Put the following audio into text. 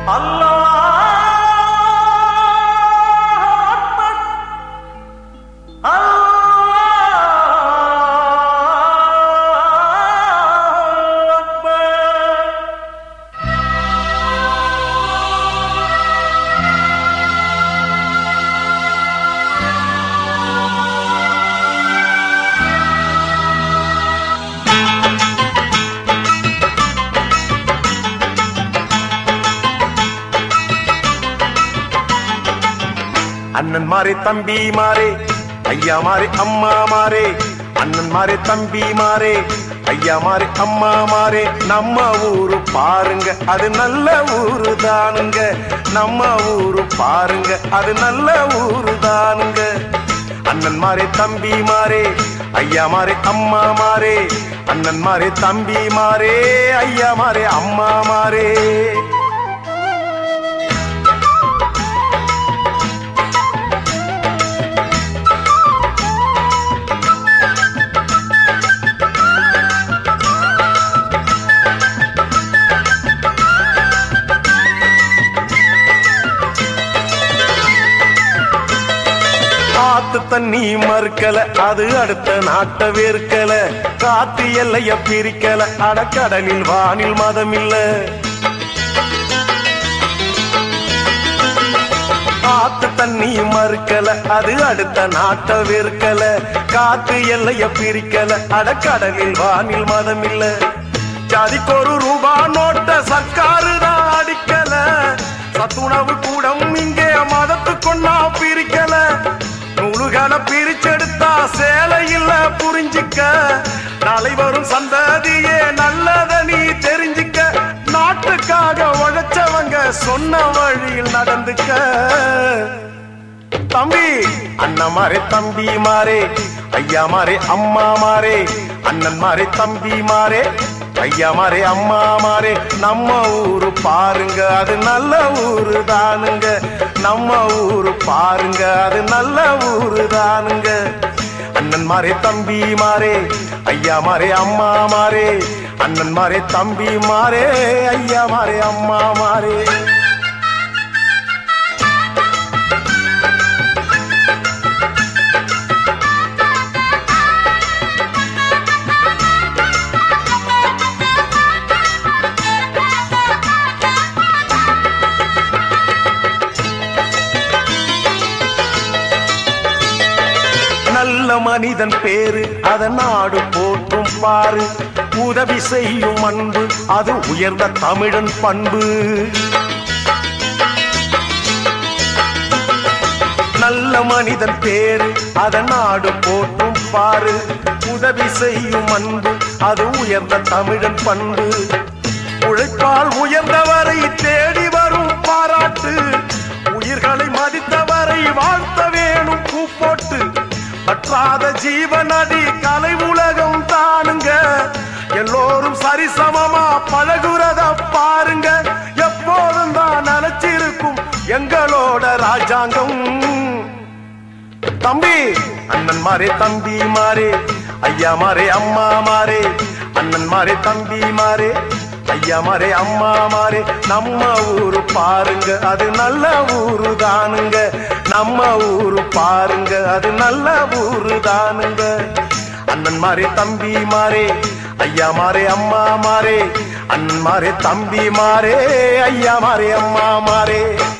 அண்ணன் மாறே தம்பி மாறே ஐயா மாறே அம்மா மாறே அண்ணன் மாறே தம்பி மாறே ஐயா மாறே அம்மா மாறே நம்ம ஊரு பாருங்க அது நல்ல ஊரு தானுங்க நம்ம ஊரு பாருங்க அது நல்ல ஊரு தானுங்க அண்ணன் மாறே தம்பி மாறே ஐயா மாறே அம்மா மாறே அண்ணன் மாறே தம்பி மாறே ஐயா மாறே அம்மா மாறே காத்து தண்ணி மறுக்கல அது அடுத்த நாட்ட வேர்க்கல காத்து எல்லைய பிரிக்கல அடக்கடலில் வானில் மதம் இல்ல காத்து தண்ணி மறுக்கல அது அடுத்த நாட்ட வேர்க்கல காத்து எல்லைய பிரிக்கல அடக்கடலில் வானில் மதம் இல்ல ஜாதிக்கு ஒரு ரூபா நோட்ட சர்க்காரு தான் அடிக்கல சத்துணவு கூடம் இங்கே மதத்து கொண்டா பிரிக்கல நூலுகளை பிரிச்செடுத்தா சேலை இல்ல புரிஞ்சிக்க நாளை வரும் சந்ததியே நல்லத நீ தெரிஞ்சிக்க நாட்டுக்காக உழைச்சவங்க சொன்ன வழியில் நடந்துக்க தம்பி அண்ணன் மாறே தம்பி மாறே ஐயா மாறே அம்மா மாறே அண்ணன் மாறே தம்பி மாறே ஐயா மாறே அம்மா மாறே நம்ம ஊரு பாருங்க அது நல்ல ஊரு தானுங்க நம்ம ஊரு பாருங்க அது நல்ல ஊரு தானுங்க அண்ணன் மாறே தம்பி மாறே ஐயா மாறே அம்மா மாறே அண்ணன் மாறே தம்பி மாறே ஐயா மாறே அம்மா மாறே நல்ல மனிதன் பேரு அத நாடு போற்றும் பாரு உதவி செய்யும் அன்பு அது உயர்ந்த தமிழன் பண்பு நல்ல மனிதன் பேரு அத நாடு போற்றும் பாரு உதவி செய்யும் அன்பு அது உயர்ந்த தமிழன் பண்பு உழைப்பால் உயர்ந்தவரை தேடி வரும் பாராட்டு உயிர்களை மதித்தவரை வாழ்த்த வேணும் பூ போட்டு பற்றாத ஜீவனடி கலை உலகம் தானுங்க எல்லோரும் சரிசமமா பழகுறத பாருங்க எப்போதும் தான் நினைச்சிருக்கும் எங்களோட ராஜாங்கம் தம்பி அண்ணன் மாறே தம்பி மாறே ஐயா மாறே அம்மா மாறே அண்ணன் மாறே தம்பி மாறே ஐயா மாறே அம்மா மாறே நம்ம ஊரு பாருங்க அது நல்ல ஊரு தானுங்க நம்ம ஊரு பாருங்க அது நல்ல ஊரு தானுங்க அண்ணன் மாறே தம்பி மாறே ஐயா மாறே அம்மா மாறே அண்ணன் மாறே தம்பி மாறே ஐயா மாறே அம்மா மாறே